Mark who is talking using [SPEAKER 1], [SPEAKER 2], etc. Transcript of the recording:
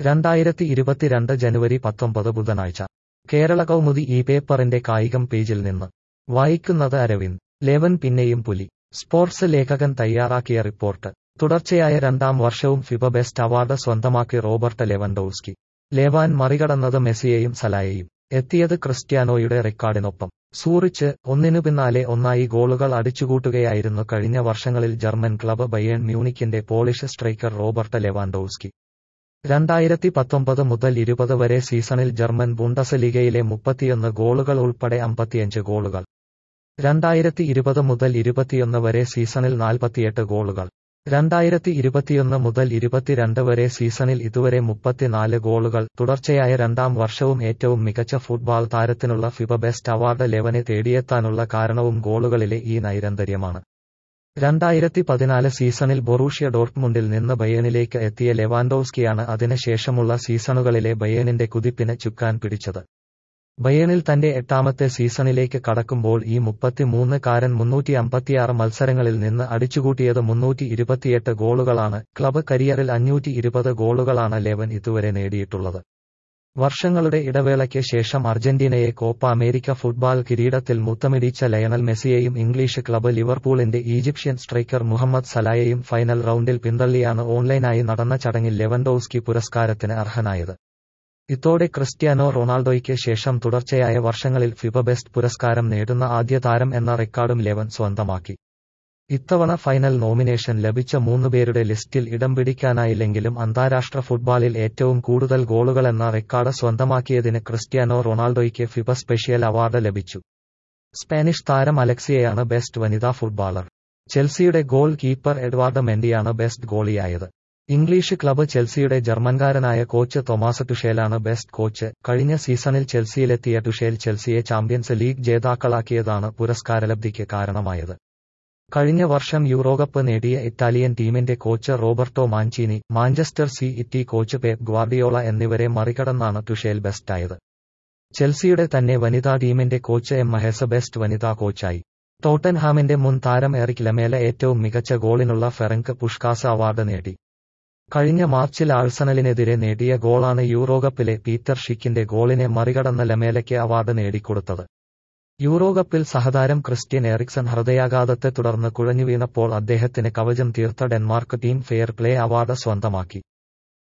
[SPEAKER 1] രണ്ടായിരത്തി ഇരുപത്തിരണ്ട് ജനുവരി പത്തൊമ്പത് ബുധനാഴ്ച കേരള കൗമുദി ഈ പേപ്പറിന്റെ കായികം പേജിൽ നിന്ന് വായിക്കുന്നത് അരവിന്ദ് ലെവൻ പിന്നെയും പുലി സ്പോർട്സ് ലേഖകൻ തയ്യാറാക്കിയ റിപ്പോർട്ട് തുടർച്ചയായ രണ്ടാം വർഷവും ഫിബ ബെസ്റ്റ് അവാർഡ് സ്വന്തമാക്കി റോബർട്ട് ലെവൻഡോവ്സ്കി ലേവാൻ മറികടന്നത് മെസ്സിയെയും സലായെയും എത്തിയത് ക്രിസ്ത്യാനോയുടെ റെക്കോർഡിനൊപ്പം സൂറിച്ച് ഒന്നിനു പിന്നാലെ ഒന്നായി ഗോളുകൾ അടിച്ചുകൂട്ടുകയായിരുന്നു കഴിഞ്ഞ വർഷങ്ങളിൽ ജർമ്മൻ ക്ലബ് ബയേൺ മ്യൂണിക്കിന്റെ പോളിഷ് സ്ട്രൈക്കർ റോബർട്ട് ലെവാൻഡോവ്സ്കി രണ്ടായിരത്തി പത്തൊമ്പത് മുതൽ ഇരുപത് വരെ സീസണിൽ ജർമ്മൻ ബുണ്ടസ് ലീഗയിലെ മുപ്പത്തിയൊന്ന് ഗോളുകൾ ഉൾപ്പെടെ അമ്പത്തിയഞ്ച് ഗോളുകൾ രണ്ടായിരത്തി ഇരുപത് മുതൽ ഇരുപത്തിയൊന്ന് വരെ സീസണിൽ നാൽപ്പത്തിയെട്ട് ഗോളുകൾ രണ്ടായിരത്തി ഇരുപത്തിയൊന്ന് മുതൽ ഇരുപത്തിരണ്ട് വരെ സീസണിൽ ഇതുവരെ മുപ്പത്തിനാല് ഗോളുകൾ തുടർച്ചയായ രണ്ടാം വർഷവും ഏറ്റവും മികച്ച ഫുട്ബോൾ താരത്തിനുള്ള ഫിബ ബെസ്റ്റ് അവാർഡ് ലെവനെ തേടിയെത്താനുള്ള കാരണവും ഗോളുകളിലെ ഈ നൈരന്തര്യമാണ് രണ്ടായിരത്തി പതിനാല് സീസണിൽ ബൊറൂഷ്യ ഡോർട്ട്മുണ്ടിൽ നിന്ന് ബയേണിലേക്ക് എത്തിയ ലെവാൻഡോവ്സ്കിയാണ് അതിനുശേഷമുള്ള സീസണുകളിലെ ബയേണിന്റെ കുതിപ്പിന് ചുക്കാൻ പിടിച്ചത് ബയേണിൽ തന്റെ എട്ടാമത്തെ സീസണിലേക്ക് കടക്കുമ്പോൾ ഈ മുപ്പത്തിമൂന്ന് കാരൻ മുന്നൂറ്റി അമ്പത്തിയാറ് മത്സരങ്ങളിൽ നിന്ന് അടിച്ചുകൂട്ടിയത് മുന്നൂറ്റി ഇരുപത്തിയെട്ട് ഗോളുകളാണ് ക്ലബ് കരിയറിൽ അഞ്ഞൂറ്റി ഇരുപത് ഗോളുകളാണ് ലെവൻ ഇതുവരെ നേടിയിട്ടുള്ളത് വർഷങ്ങളുടെ ഇടവേളയ്ക്ക് ശേഷം അർജന്റീനയെ കോപ്പ അമേരിക്ക ഫുട്ബോൾ കിരീടത്തിൽ മുത്തമിടിച്ച ലയണൽ മെസ്സിയെയും ഇംഗ്ലീഷ് ക്ലബ് ലിവർപൂളിന്റെ ഈജിപ്ഷ്യൻ സ്ട്രൈക്കർ മുഹമ്മദ് സലായെയും ഫൈനൽ റൗണ്ടിൽ പിന്തള്ളിയാണ് ഓൺലൈനായി നടന്ന ചടങ്ങിൽ ലെവൻഡോവ്സ്കി പുരസ്കാരത്തിന് അർഹനായത് ഇതോടെ ക്രിസ്ത്യാനോ റൊണാൾഡോയ്ക്ക് ശേഷം തുടർച്ചയായ വർഷങ്ങളിൽ ഫിബ ബെസ്റ്റ് പുരസ്കാരം നേടുന്ന ആദ്യ താരം എന്ന റെക്കോർഡും ലെവൻ സ്വന്തമാക്കി ഇത്തവണ ഫൈനൽ നോമിനേഷൻ ലഭിച്ച മൂന്നുപേരുടെ ലിസ്റ്റിൽ ഇടം പിടിക്കാനായില്ലെങ്കിലും അന്താരാഷ്ട്ര ഫുട്ബോളിൽ ഏറ്റവും കൂടുതൽ ഗോളുകളെന്ന റെക്കോർഡ് സ്വന്തമാക്കിയതിന് ക്രിസ്ത്യാനോ റൊണാൾഡോയ്ക്ക് ഫിബ സ്പെഷ്യൽ അവാർഡ് ലഭിച്ചു സ്പാനിഷ് താരം അലക്സിയയാണ് ബെസ്റ്റ് വനിതാ ഫുട്ബോളർ ചെൽസിയുടെ ഗോൾ കീപ്പർ എഡ്വാർഡ് മെൻഡിയാണ് ബെസ്റ്റ് ഗോളിയായത് ഇംഗ്ലീഷ് ക്ലബ്ബ് ചെൽസിയുടെ ജർമ്മൻകാരനായ കോച്ച് തോമാസ് ടുഷേലാണ് ബെസ്റ്റ് കോച്ച് കഴിഞ്ഞ സീസണിൽ ചെൽസിയിലെത്തിയ ടുഷേൽ ചെൽസിയെ ചാമ്പ്യൻസ് ലീഗ് ജേതാക്കളാക്കിയതാണ് പുരസ്കാരലബ്ധിക്ക് കാരണമായത് കഴിഞ്ഞ വർഷം യൂറോകപ്പ് നേടിയ ഇറ്റാലിയൻ ടീമിന്റെ coach Roberto Mancini Manchester City coach Pep Guardiola എന്നിവരെ മറികടന്നാണ് ടുഷേൽ ബെസ്റ്റായത് ചെൽസിയുടെ തന്നെ വനിതാ ടീമിന്റെ കോച്ച് എം മഹേസ ബെസ്റ്റ് വനിതാ കോച്ചായി ടോട്ടൻഹാമിന്റെ മുൻ താരം എറിക് ലമേല ഏറ്റവും മികച്ച ഗോളിനുള്ള ഫെറങ്ക് പുഷ്കാസ് അവാർഡ് നേടി കഴിഞ്ഞ മാർച്ചിൽ ആഴ്സണലിനെതിരെ നേടിയ ഗോളാണ് യൂറോകപ്പിലെ പീറ്റർ ഷിക്കിന്റെ ഗോളിനെ മറികടന്ന ലമേലയ്ക്ക് അവാർഡ് നേടിക്കൊടുത്തത് യൂറോകപ്പിൽ സഹതാരം ക്രിസ്ത്യൻ എറിക്സൺ ഹൃദയാഘാതത്തെ തുടർന്ന് കുഴഞ്ഞുവീണപ്പോൾ അദ്ദേഹത്തിന് കവചം തീർത്ത Denmark team fair play award സ്വന്തമാക്കി